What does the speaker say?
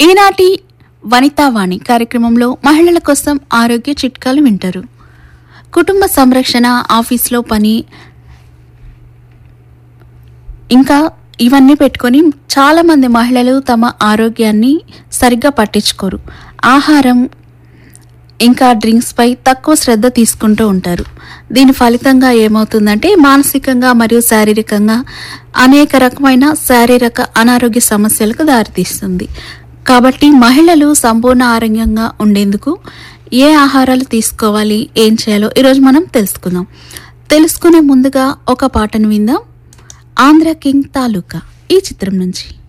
ఈనాటి వనితావాణి కార్యక్రమంలో మహిళల కోసం ఆరోగ్య చిట్కాలు వింటారు కుటుంబ సంరక్షణ ఆఫీస్లో పని ఇంకా ఇవన్నీ పెట్టుకొని చాలా మంది మహిళలు తమ ఆరోగ్యాన్ని సరిగ్గా పట్టించుకోరు ఆహారం ఇంకా డ్రింక్స్ పై తక్కువ శ్రద్ధ తీసుకుంటూ ఉంటారు దీని ఫలితంగా ఏమవుతుందంటే మానసికంగా మరియు శారీరకంగా అనేక రకమైన శారీరక అనారోగ్య సమస్యలకు దారితీస్తుంది కాబట్టి మహిళలు సంపూర్ణ ఆరోగ్యంగా ఉండేందుకు ఏ ఆహారాలు తీసుకోవాలి ఏం చేయాలో ఈరోజు మనం తెలుసుకుందాం తెలుసుకునే ముందుగా ఒక పాటను విందాం ఆంధ్ర కింగ్ తాలూకా ఈ చిత్రం నుంచి